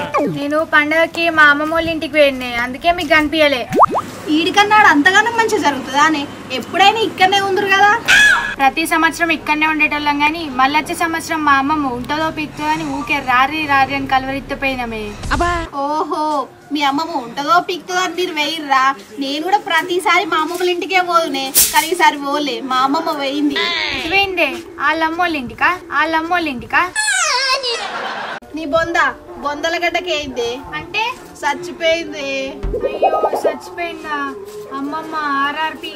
నేను పండగకి మా అమ్మమ్మ వాళ్ళ ఇంటికి పోయింది అందుకే మీకు కనిపించలే ఈడికన్నాడు అంతగానో మంచిగా జరుగుతుందా అని ఎప్పుడైనా ఇక్కడనే ఉందరు కదా ప్రతి సంవత్సరం ఇక్కడనే ఉండేటోళ్ళం కానీ మళ్ళీ వచ్చే సంవత్సరం మా అమ్మమ్మ ఉంటుందో పిక్తో అని ఊకే రారి రారి అని కలవరిత్తిపోయినామే ఓహో మీ అమ్మమ్మ ఉంటుందో పిక్తుందో అని మీరు వేయర్రా నేను కూడా ప్రతిసారి మా అమ్మమ్మల ఇంటికే పోదునే కానీ ఈసారి పోలే మా అమ్మమ్మ పోయింది ఎటు పోయిందే వాళ్ళ అమ్మోళ్ళ ఇంటికా వాళ్ళ అమ్మోళ్ళ ఇంటికా నీ బొంద బొందల గడ్డకేయింది అంటే చచ్చిపోయింది అయ్యో చచ్చిపోయిందా అమ్మమ్మ ఆర్ఆర్పి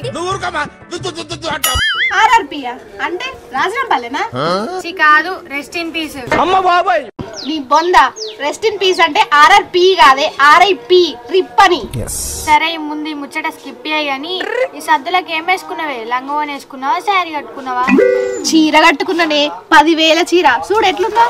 ఆర్ఆర్పియా అంటే రాజరాంపల్లేనా చి కాదు రెస్ట్ ఇన్ పీస్ నీ బొంద రెస్ట్ ఇన్ పీస్ అంటే ఆర్ఆర్పి కాదే ఆర్ఐపి రిప్ అని సరే ఈ ముందు ఈ ముచ్చట స్కిప్ అయ్యి కానీ ఈ సద్దులకు ఏం వేసుకున్నావే లంగవని వేసుకున్నావా శారీ కట్టుకున్నావా చీర కట్టుకున్ననే పదివేల చీర చూడు ఎట్లుందా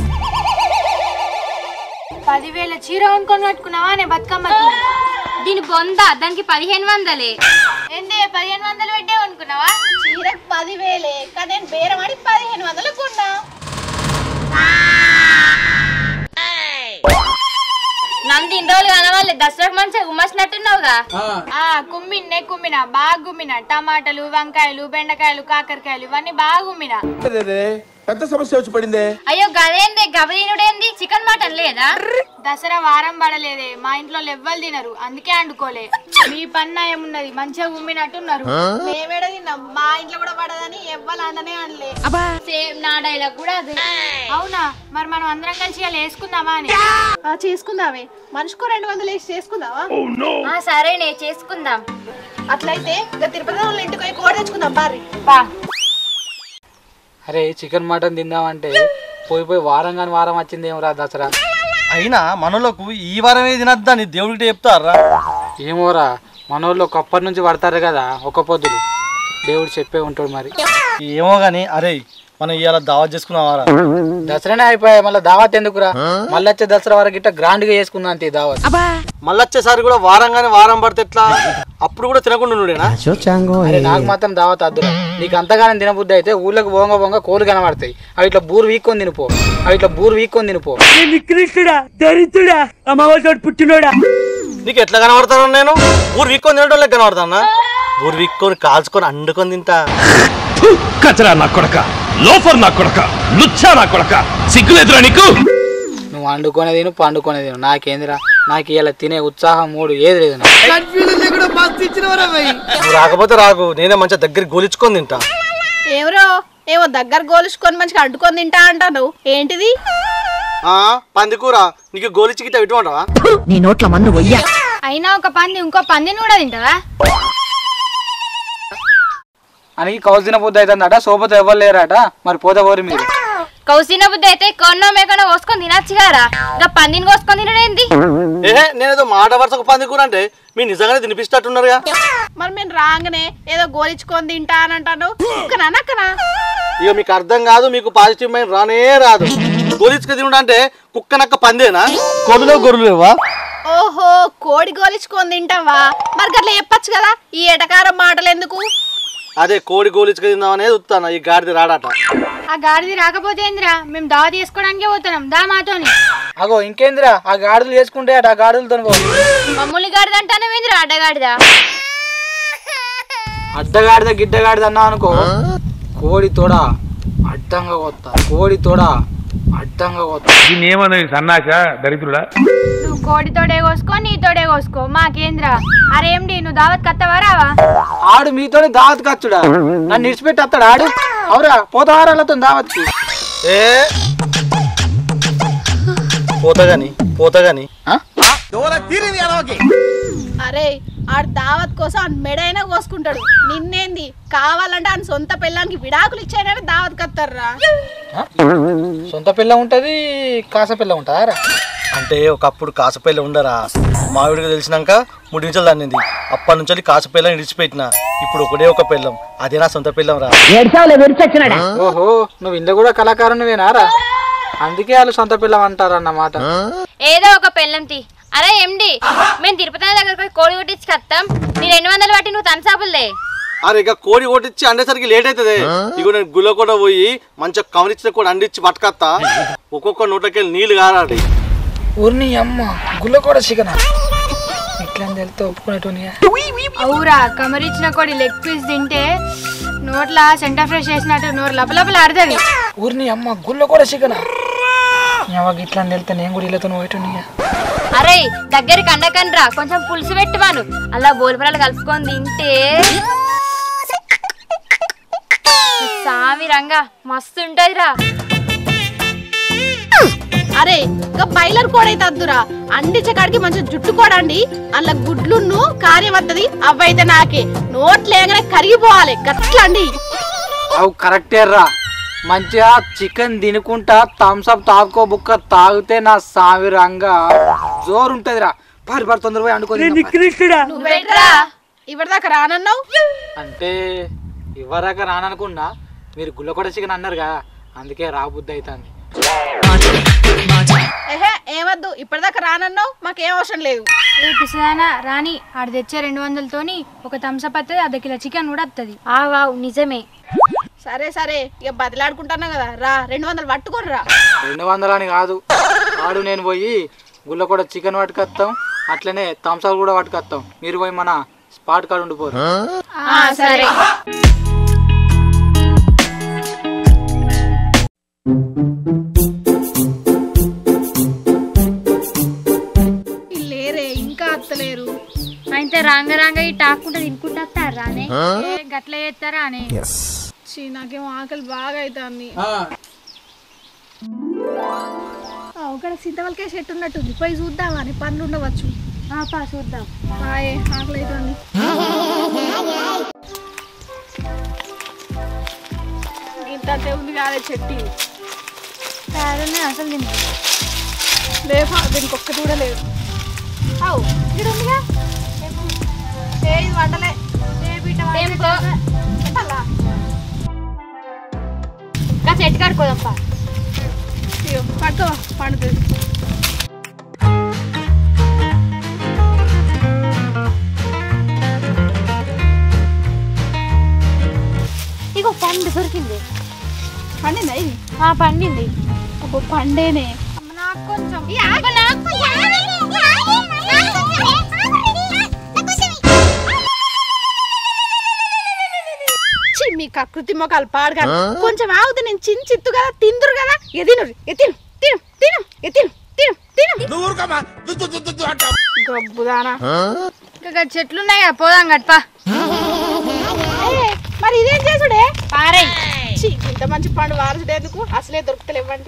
పదివేల చీర కొనుక్కొని కట్టుకున్నావా నే బతుకమ్మకి దీని బొంద దానికి పదిహేను వందలే ఏందే పదిహేను వందలు పెట్టే కొనుక్కున్నావా చీరకు పదివేలే కానీ నేను బేరమాడి పదిహేను వందలకు కొన్నా నంది ఇన్ని రోజులు కనవాలి దసరాకు మంచిగా గుమ్మసినట్టున్నావుగా ఆ కుమ్మిన్నే కుమ్మిన బాగా గుమ్మిన టమాటాలు వంకాయలు బెండకాయలు కాకరకాయలు ఇవన్నీ బాగా గుమ్మిన పెద్ద సమస్య వచ్చి పడిందే అయ్యో గదేంది గబదీనుడేంది చికెన్ మటన్ లేదా దసరా వారం పడలేదే మా ఇంట్లో ఎవ్వరు తినరు అందుకే అండుకోలే మీ పన్న ఏమున్నది మంచిగా గుమ్మినట్టున్నారు మేమేడ తిన్నాం మా ఇంట్లో కూడా పడదని ఎవ్వరు అననే అనలే సేమ్ నా డైలాగ్ కూడా అదే అవునా మరి మనం అందరం కలిసి ఇలా వేసుకుందామా అని ఆ, చేసుకుందామే మనిషికో రెండు వందలు వేసి చేసుకుందావా ఆ, సరేనే చేసుకుందాం అట్లయితే ఇక తిరుపతి వాళ్ళ ఇంటికి పోయి కోడ తెచ్చుకుందాం బారి బా అరే చికెన్ మటన్ తిందామంటే పోయి పోయి వారం కానీ వారం వచ్చింది ఏమరా దసరా అయినా మనోళ్ళకు ఈ వారమే తినద్దని దేవుడికి చెప్తారా ఏమోరా మనోళ్ళు ఒకప్పటి నుంచి పడతారు కదా ఒక పొద్దులు దేవుడు చెప్పే ఉంటాడు మరి ఏమో గాని అరే మనం ఇవాళ దావత్ చేసుకున్నావారా దసరానే అయిపోయాయి మళ్ళీ దావత్ ఎందుకురా మళ్ళీ వచ్చే దసరా వరకు ఇట్లా గ్రాండ్ గా చేసుకుందాం అంతే ఈ దావత్ మళ్ళీ వచ్చేసారి కూడా వారంగానే వారం పడితే ఎట్లా అప్పుడు కూడా తినకుండా ఉండేనా అరే నాకు మాత్రం దావత్ అద్దురా నీకు అంతగానం తినబుద్ధి అయితే ఊళ్ళకి బోంగ బోంగ కోలు కనబడతాయి అవి ఇట్లా బూరు వీక్కొని తినిపో అవి ఇట్లా బూరు వీక్కొని తినిపో నీకు ఎట్లా కనబడతాను నేను ఊరు వీక్కొని తినడం లెక్క కనబడతానా ఊరు వీక్కొని కాల్చుకొని అండుకొని తింటా కచరా నా కొడక లోఫర్ నా కొడక లుచ్చా నా కొడక సిగ్గులేదురా నీకు నువ్వు వండుకొనే తిను పండుకొనే తిను నాకేందిరా నాకు ఇలా తినే ఉత్సాహం మూడు ఏది లేదు నాకు. నువ్వు రాకపోతే రాకు నేనే మంచిగా దగ్గర గోలించుకొని తింటా ఎవరో ఏమో దగ్గర గోలుచుకొని మంచిగా అడ్డుకొని తింటా అంటాను ఏంటిది ఆ పందికూర నీకు గోలిచ్చి గిట్ట ఇటు ఉంటావా అయినా ఒక పంది ఇంకో పందిని కూడా తింటావా అని కౌసు తినబుద్ధి అవుతుందట సోపతో ఎవరు లేరట మరి పోతే పోరు మీరు కౌసిన బుద్ధి అయితే కొన్నో మేకనో కోసుకొని తినచ్చు కదా ఇంకా పందిని కోసుకొని తినడేంది ఏహే నేనేదో మాట వరుసకు పందికూర అంటే మీరు నిజంగానే తినిపిస్తట్టున్నారుగా మరి మేము రాగానే ఏదో గోలించుకొని తింటా అని అంటాను ఒక్కనా నక్కనా ఇక మీకు అర్థం కాదు మీకు పాజిటివ్ మైండ్ రానే రాదు గోలిచ్చుకు తినడం అంటే కుక్క నక్క పందేనా కొలులో గొర్రెలు లేవా ఓహో కోడి గోలించుకొని తింటావా మరి గట్లా చెప్పచ్చు కదా ఈ ఎటకారం మాటలు ఎందుకు అదే కోడి గోలిచ్చుకు తిందాం అనేది వస్తాను ఈ గాడిది రాడట ఆ గాడిది రాకపోతే ఏందిరా మేము దావ తీసుకోవడానికే పోతున్నాం దా మాతోని అగో ఇంకేందిరా ఆ గాడులు చేసుకుంటే అటు ఆ గాడులతో మమ్మల్ని గాడిదంటానే ఏందిరా అడ్డగాడిదా అడ్డగాడిద గిడ్డగాడిద అన్నావు అనుకో కోడి తోడ అడ్డంగా కొత్త కోడి తోడ అడ్డంగా కొత్త దీన్ని ఏమన్నది సన్నాస దరిద్రుడా నువ్వు కోడితోడే కోసుకో నీతోడే కోసుకో మాకేంద్రా అరేండి నువ్వు దావత్ కత్తవా రావా ఆడు మీతోనే దావత్ కచ్చుడా నన్ను ఇడిచిపెట్టి వస్తాడు ఆడు అవురా పోతావారాలతో దావత్కి ఏ పోతగాని పోతగాని అరే ఆడు దావత్ కోసం ఆ మెడైనా కోసుకుంటాడు నిన్నేంది కావాలంటే ఆయన సొంత పిల్లానికి విడాకులు ఇచ్చాయని దావత్ కత్తారా సొంత పిల్ల ఉంటది కాస పిల్ల ఉంటుందా అంటే ఒకప్పుడు కాసపల్లి ఉండరా మావిడికి తెలిసినాక మూడు నిమిషాలు దాన్నింది అప్పటి నుంచి కాసపల్లని ఇడిచిపెట్టిన ఇప్పుడు ఒకటే ఒక పిల్లం అదే నా సొంత పిల్లం రా ఓహో నువ్వు ఇంట్లో కూడా కళాకారునివేనారా అందుకే వాళ్ళు సొంత పిల్ల అంటారు అన్నమాట ఏదో ఒక పెళ్ళం తీ అరే ఎండి మేము తిరుపతి దగ్గర పోయి కోడి కొట్టించి కత్తాం నీ రెండు వందలు బట్టి నువ్వు తనసాపులే అరే ఇక కోడి కొట్టించి అండేసరికి లేట్ అవుతుంది ఇక నేను గుల్ల కూడా పోయి మంచిగా కవరిచ్చిన కూడా అండిచ్చి పట్టుకత్తా ఒక్కొక్క నూటకెళ్ళి నీళ్ళు కారాలి ఊరిని అమ్మ గుల్ల కూడా చికెన్ ఇట్లా వెళ్తే ఒప్పుకునేటోనియా అవురా కమరిచ్చిన కోడి లెగ్ పీస్ తింటే నోట్ల సెంటర్ ఫ్రెష్ చేసినట్టు నోరు లపలపలు ఆడుతుంది ఊరిని అమ్మ గుల్ల కూడా చికెన్ అవ్వకి ఇట్లా వెళ్తే నేను కూడా ఇళ్ళతో పోయేటోనియా అరే దగ్గరికి అండకండ్రా కొంచెం పులుసు పెట్టమాను అలా బోల్పరాలు కలుపుకొని తింటే సామి రంగా మస్తు ఉంటదిరా అరే ఇంకా బైలర్ కూడా అయితే అద్దురా అండిచే కాడికి మంచిగా జుట్టు కోడండి అందులో గుడ్లున్ను కార్యం వద్దది అవైతే నాకే నోట్ లేగానే కరిగిపోవాలి గట్లండి అవు కరెక్టే రా మంచిగా చికెన్ తినుకుంటా థమ్స్ అప్ తాగుకో బుక్క తాగితే నా సామి రంగా జోరు ఉంటదిరా పారి పారి తొందర పోయి అనుకో నువ్వేంట్రా ఇప్పటిదాకా రానన్నావు అంటే ఇవ్వరాక రాననుకున్నా మీరు గుల్లకొడ చికెన్ అన్నారుగా అందుకే రాబుద్ది అవుతుంది ఏహే ఏమద్దు ఇప్పటిదాకా రానన్నావు మాకేం అవసరం లేదు ఏ పిసదానా రాని ఆడ తెచ్చే రెండు వందలతోని ఒక థమ్స్అప్ వస్తుంది అర్ధ కిలో చికెన్ కూడా వస్తుంది ఆ వావ్ నిజమే సరే సరే ఇక బదిలాడుకుంటున్నావు కదా రా రెండు వందలు పట్టుకొని రా రెండు వందలని కాదు ఆడు నేను పోయి గుల్లకొడ చికెన్ పట్టుకొస్తాం అట్లనే థమ్స్అప్ కూడా పట్టుకొస్తాం మీరు పోయి మన స్పాట్ కాడ ఉండిపోరు ఆ, సరే లేరే ఇంకా అత్తలేరు అయితే రాంగ రాంగ ఈ టాక్కుంటా తినుకుంటా వస్తారు రానే ఏ, గట్ల చేస్తారా అని ఛీ, నాకేమో ఆకలి బాగా అవుతుంది ఒక సింతవలకే చెట్టు ఉన్నట్టుంది పోయి చూద్దామా అని పనులు ఉండవచ్చు పా చూద్దాం బాయ్ ఆకలి అవుతుంది ఇంత ఉంది కాదే చెట్టు కాదనే అసలు తింటా లేవా దీనికి ఒక్కటి కూడా లేదు అవు ఇక్కడ ఉందిగా ఏ ఇది వండలే చెప్పాలా ఇంకా చెట్టు కడుకోదప్ప అయ్యో పట్టుకో పండుతుంది ఇగో పండు దొరికింది పండిందా ఇది ఆ పండింది ఒక పండేనే నాకు కొంచెం ఛీ, మీ కకృతి మొక్కలు పాడుగా కొంచెం ఆగుతే నేను చిన్న చిత్తు కదా తిందురు కదా ఎ తిను ఎ తిను తిను తిను ఎ తిను తిను తిను నువ్వు ఊరుకోమా దుద్దు దుద్దు దుద్దు అంటావు గబ్బుదానా ఇంకా చెట్లు ఉన్నాయి కదా పోదాం గట్పా ఏ, మరి ఇదేం చేసుడే పారై ఛీ, ఇంత మంచి పండు వారసుడేందుకు అసలే దొరుకుతలేవంటే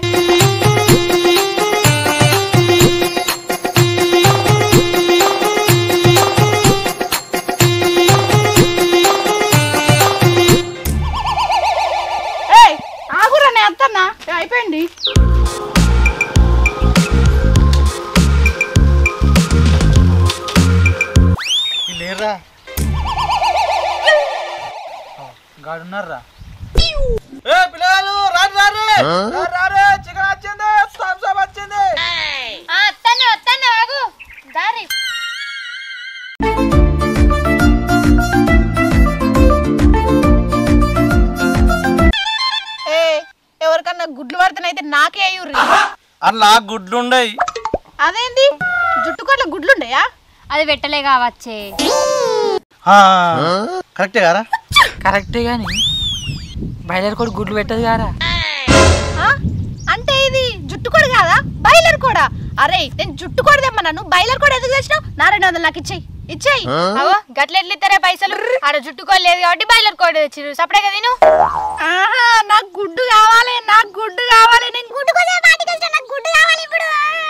ఏయ్, ఆగురా నేను వస్తున్నా ఏ, అయిపోయింది లేరా గాడున్నారా ఏ పిల్లలు రారు రారు చికెన్ వచ్చింది థమ్స్ అప్ వచ్చింది వస్తాను వస్తాను ఆగు దారి ఏ ఎవరికన్నా గుడ్లు పడితేనైతే నాకే అయ్యుర్రి అలా గుడ్లు ఉండయి అదేంటి జుట్టుకోట్ల గుడ్లుండయా అది పెట్టలే కావచ్చే కరెక్టే కదా కరెక్టే కానీ బయలుదేరి కూడా గుడ్లు పెట్టదు కారా ఆ? అంటే ఇది జుట్టు కూడా కాదా బయలర్ కూడా అరే నేను జుట్టు కూడా తెమ్మన్నాను బయలర్ కూడా ఎందుకు తెచ్చినావు నా రెండు వందలు నాకు ఇచ్చేయి ఇచ్చేయి అవో గట్ల ఎట్ల ఇస్తారే పైసలు ఆడ చుట్టుకోలేదు కాబట్టి బాయిలర్ కోడి తెచ్చిరు సపడే కదా నేను ఆహా నాకు గుడ్డు కావాలి నాకు గుడ్డు కావాలి నేను గుడ్డు కోసం బయటికి వెళ్తా నాకు గుడ్డు కావాలి ఇప్పుడు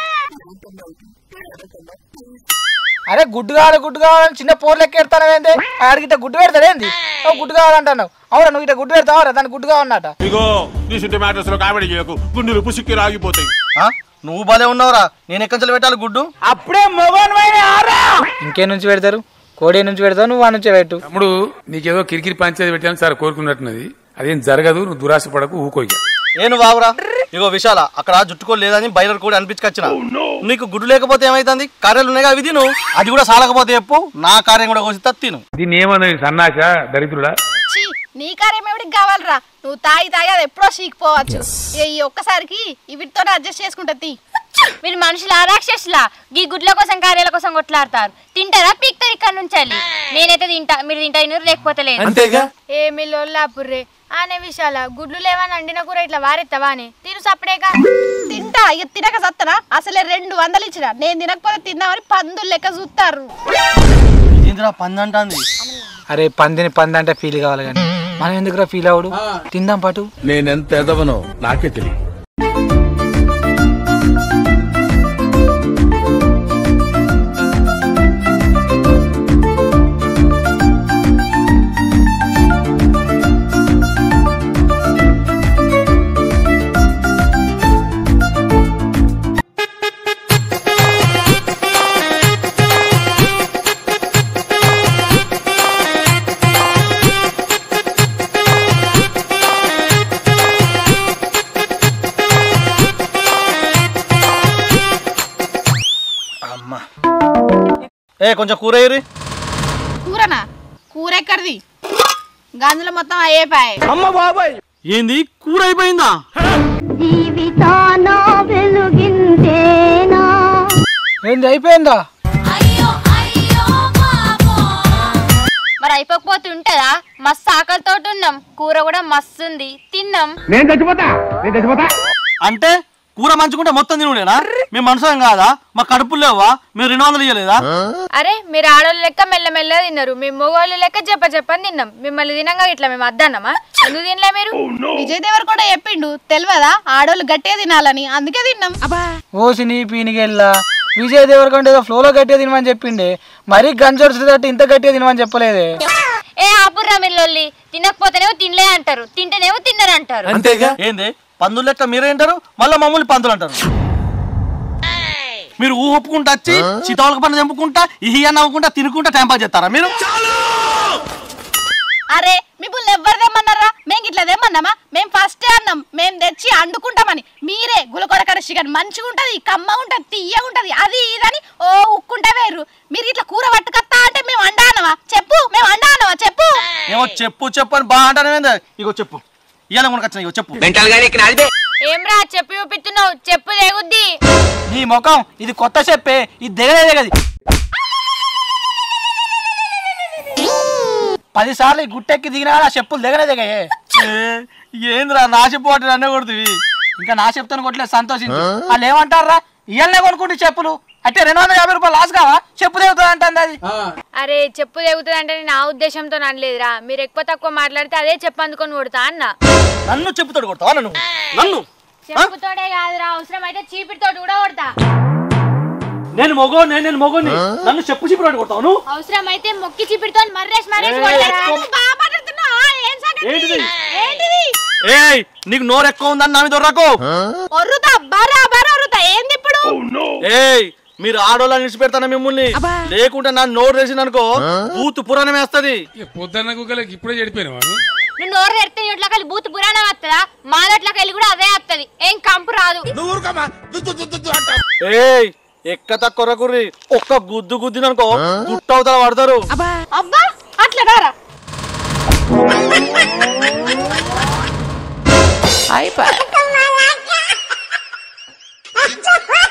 అరే గుడ్డు కావాలి గుడ్డు కావాలని చిన్న పోర్లు ఎక్కేడతానవేంది ఆడికి ఇట్లా గుడ్డు పెడతాడేంది ఓ గుడ్డు కావాలంటున్నావు అవురా నువ్వు ఇట్లా గుడ్డు పెడతావరా దానికి గుడ్డు కావాలన్నట ఇగో నీ చుట్టూ మ్యాటర్స్ లో కామెడీ చేయకు గుండెలు పుసిక్కి రాగిపోతాయి ఆ? నువ్వు భలే ఉన్నావురా నేను ఎక్కడి నుంచి పెట్టాలి గుడ్డు అప్పుడే ఇంకే నుంచి పెడతారు కోడి నుంచి పెడతావు నువ్వు ఆ నుంచే పెట్టు తమ్ముడు నీకేదో కిరికిరి పంచేది పెట్టాను సార్ కోరుకున్నట్టున్నది అదేం జరగదు నువ్వు దురాశ పడకు ఊకోయ్యా నేను బావురా ఇగో విశాల అక్కడ జుట్టుకోలు లేదని బయలు కూడా అనిపించుకొచ్చిన నీకు గుడ్డు లేకపోతే ఏమైతుంది కార్యాలు ఉన్నాయి అవి తిను అది కూడా సాలకపోతే చెప్పు నా కార్యం కూడా కోసి తిను దీన్ని ఏమన్నది సన్నాస దరిద్రుడా ఛీ, నీ కార్యం ఎవరికి కావాలరా నువ్వు తాగి తాగి అది ఎప్పుడో చీకిపోవచ్చు ఇక ఈ ఒక్కసారికి వీటితో అడ్జస్ట్ చేసుకుంటా తీ మీరు మనుషుల రాక్షసులా ఈ గుడ్ల కోసం కార్యాల కోసం కొట్లాడతారు తింటారా పీక్తారు ఇక్కడ నుంచి వెళ్ళి నేనైతే తింటా మీరు తింటా తినరు లేకపోతే లేదు అంతేగా ఏమి లొల్లాపుర్రే అనే విషయాల గుడ్లు లేవని అండిన కూర ఇట్లా వారెత్తవా అని తిను సప్పుడేగా తింటా ఇక తినక సత్తనా అసలే రెండు వందలు ఇచ్చిన నేను తినకపోతే తిందామని పందులు లెక్క చూస్తారు ఇదేంద్రా పంది అంటాంది అరే పందిని పంది అంటే ఫీల్ కావాలి కానీ మనం ఎందుకురా ఫీల్ అవుడు తిందాం పాటు నేనెంత ఎదవనో నాకే తెలియదు అమ్మా ఏ కొంచెం కూర వేయరి కూరనా కూర ఎక్కడిది గంజుల మొత్తం అయ్యేపాయ్ ఏంది కూర అయిపోయిందా ఏంది అయిపోయిందా మరి అయిపోకపోతే ఉంటుందా మస్తు ఆకలితో ఉన్నాం కూర కూడా మస్తు ఉంది తిన్నాం అంటే కూర మంచుకుంటే మొత్తం తినుడేనా మేము మనుషులం కాదా మా కడుపులు లేవా మీరు రెండు వందలు ఇయ్యలేదా అరే మీరు ఆడోళ్ళ లెక్క మెల్లమెల్ల తిన్నారు మేము మగవాళ్ళు లెక్క చెప్ప చెప్పని తిన్నాం మిమ్మల్ని తినంగా ఇట్లా మేము అద్దన్నమా ఎందుకు తినలే మీరు విజయ్ దేవర్ కూడా చెప్పిండు తెలియదా ఆడోళ్ళు గట్టిగా తినాలని అందుకే తిన్నాం ఓసిని పీనికెళ్ళా విజయ్ దేవరకొండ ఏదో ఫ్లోలో గట్టిగా తినమని చెప్పిండే మరీ గంజొడిచేటట్టు ఇంత గట్టిగా తినమని చెప్పలేదే ఏ ఆపుర్రా మీరు లొల్లి తినకపోతేనేమో తినలే అంటారు తింటేనేమో తిన్నరు అంటారు అంతేగా ఏంది పందులు లెక్క మీరే అంటారు మళ్ళీ మమ్మల్ని పందులు అంటారు మీరు ఊ ఒప్పుకుంటా వచ్చి సీతావళక పని తెంపుకుంటా ఇహి అని నవ్వుకుంటా తినుకుంటా టైం పాస్ చేస్తారా మీరు అరే మిమ్మల్ని ఎవ్వరు తెమ్మన్నారా మేము ఇట్లా తెమ్మన్నామా మేము ఫస్టే అన్నాం మేము తెచ్చి అండుకుంటామని మీరే గులకొడకడ చికెన్ మంచిగా ఉంటది కమ్మ ఉంటది తీయగా ఉంటది అది ఇదని ఓ ఉక్కుంటే వేరు మీరు ఇట్లా కూర పట్టుకత్తా అంటే మేము అండానవా చెప్పు మేము అండానవా చెప్పు ఏమో చెప్పు చెప్పు అని బాగా అంటానే ఇగో చెప్పు ఇవాళ కొనుకొచ్చిన ఇగో చెప్పు ఏమ్రా చెప్పి చూపిస్తున్నావు చెప్పు తెగుద్ది నీ ముఖం ఇది కొత్త చెప్పే ఇది దిగలే దిగది పది సార్లు ఈ గుట్టెక్కి దిగినా ఆ చెప్పులు దిగనే దిగాయే ఏ, ఏందిరా నాశపోటీ అన్నీ కొడుతుంది ఇంకా నా చెప్తాను కొట్టలేదు సంతోషించి వాళ్ళు ఏమంటారా ఇయ్యలనే కొనుక్కుంటే చెప్పులు అంటే రెండు వందల యాభై రూపాయలు లాస్ కావా చెప్పు దిగుతుంది అంటే అది అరే చెప్పు తెగుతుంది అంటే నేను ఆ ఉద్దేశంతో అనలేదురా మీరు ఎక్కువ తక్కువ మాట్లాడితే అదే చెప్పు అందుకొని కొడతా అన్న నన్ను చెప్పుతాడు కొడతావా నన్ను నన్ను చెప్పుతోడే కాదురా అవసరం అయితే చీపిడితోటి కూడా కొడతా నేను మొగో నేను నేను మొగోని నన్ను చెప్పు చెప్పు కొడతావు నువ్వు అవసరం అయితే మొక్కి చీపిడితో మర్రేసి మర్రేసి ఏ, కొడతారా ఎక్కువ- బాగా మాట్లాడుతున్నావా? ఏం సంగతి? ఏంటిది? ఏంటిది ఏయ్ నీకు నోరు ఎక్కువ ఉందని నా మీద దొరకు ఒర్రుతా బరా బరా ఒర్రుతా ఏంది ఇప్పుడు ఏయ్ మీరు ఆడోళ్ళని నిలిచిపెడతాను మిమ్మల్ని లేకుంటే నా నోరు వేసింది అనుకో బూతు పురాణం వేస్తది ఇక పొద్దున్న గుగ్గలకి ఇప్పుడే చెడిపోయిన వాడు నువ్వు నోరు తెరితే ఇట్లా కలిసి బూత్ పురాణం వస్తుందా మా దాంట్లోకి వెళ్ళి కూడా అదే వస్తుంది ఏం కంపు రాదు నువ్వు ఊరుకోమా దుద్దు దుద్దు దుద్దు అంటావు ఏయ్ ఎక్క తక్కువ కుర్రి ఒక్క గుద్దు గుద్దిననుకో గుట్ట అవతల పడతారు అబ్బా అట్లా రారా అయిపోయి